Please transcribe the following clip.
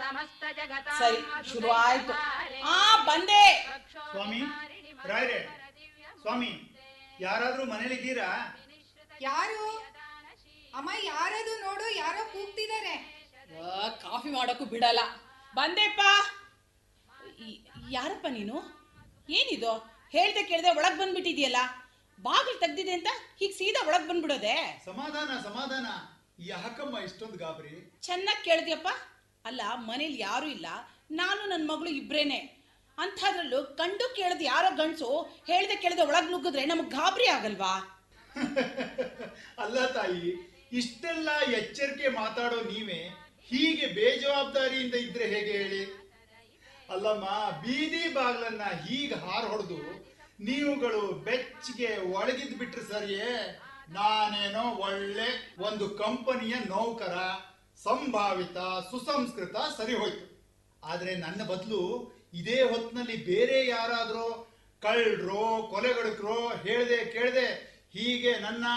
ಸರಿ ಶುರು ಆಯ್ತು ಆ ಬಂದೆ ಸ್ವಾಮಿ ರಾಯರೇ ಸ್ವಾಮಿ ಯಾರಾದ್ರೂ ಮನೇಲಿದ್ದೀರಾ ಯಾರು ಅಮ್ಮ ಯಾರದು ನೋಡು ಯಾರೋ ಕೂಗ್ತಿದ್ದಾರೆ ಆ, ಕಾಫಿ ಮಾಡೋಕ್ಕೂ ಬಿಡಲ್ಲ ಬಂದೆಪ್ಪ ಈ- ಯಾರಪ್ಪ ನೀನು ಏನಿದು ಹೇಳ್ದೆ ಕೇಳ್ದೆ ಒಳಗ್ ಬಂದ್ಬಿಟ್ಟಿದ್ಯಲ್ಲ ಬಾಗಿಲು ತೆಗ್ದಿದೆ ಅಂತ ಹೀಗೆ ಸೀದಾ ಒಳಗ್ ಬಂದ್ಬಿಡೋದೆ ಸಮಾಧಾನ ಸಮಾಧಾನ ಯಾಕಮ್ಮ ಇಷ್ಟೊಂದು ಗಾಬರಿ ಚೆನ್ನಾಗಿ ಕೇಳಿದ್ಯಪ್ಪ ಅಲ್ಲ ಮನೇಲಿ ಯಾರೂ ಇಲ್ಲ ನಾನು ನನ್ನ ಮಗಳು ಇಬ್ರೇನೆ ಅಂಥದ್ರಲ್ಲೂ ಕಂಡು ಕೇಳದ್ ಯಾರೋ ಗಂಡ್ಸು ಹೇಳ್ದೆ ಕೇಳ್ದೆ ಒಳಗ್ ನುಗ್ಗಿದ್ರೆ ನಮಗ್ ಗಾಬರಿ ಆಗಲ್ವಾ ಅಲ್ಲ ತಾಯಿ ಇಷ್ಟೆಲ್ಲ ಎಚ್ಚರಿಕೆ ಮಾತಾಡೋ ನೀವೇ ಹೀಗೆ ಬೇಜವಾಬ್ದಾರಿಯಿಂದ ಇದ್ರೆ ಹೇಗೆ ಹೇಳಿ ಅಲ್ಲಮ್ಮ ಬೀದಿ ಬಾಗ್ಲನ್ನ ಹೀಗೆ ಹಾರ್ ಹೊಡೆದು ನೀವುಗಳು ಬೆಚ್ಚಗೆ ಒಳಗಿದ್ ಬಿಟ್ರೆ ಸರಿಯೇ ನಾನೇನೋ ಒಳ್ಳೆ ಒಂದು ಕಂಪನಿಯ ನೌಕರ ಸಂಭಾವಿತ ಸುಸಂಸ್ಕೃತ ಸರಿ ಹೋಯ್ತು ಆದ್ರೆ ನನ್ನ ಬದಲು ಇದೇ ಹೊತ್ತಿನಲ್ಲಿ ಬೇರೆ ಯಾರಾದ್ರೂ ಕಳ್ರೋ ಕೊಲೆಗಡಕರೋ ಹೇಳ್ದೆ ಕೇಳ್ದೆ ಹೀಗೆ ನನ್ನ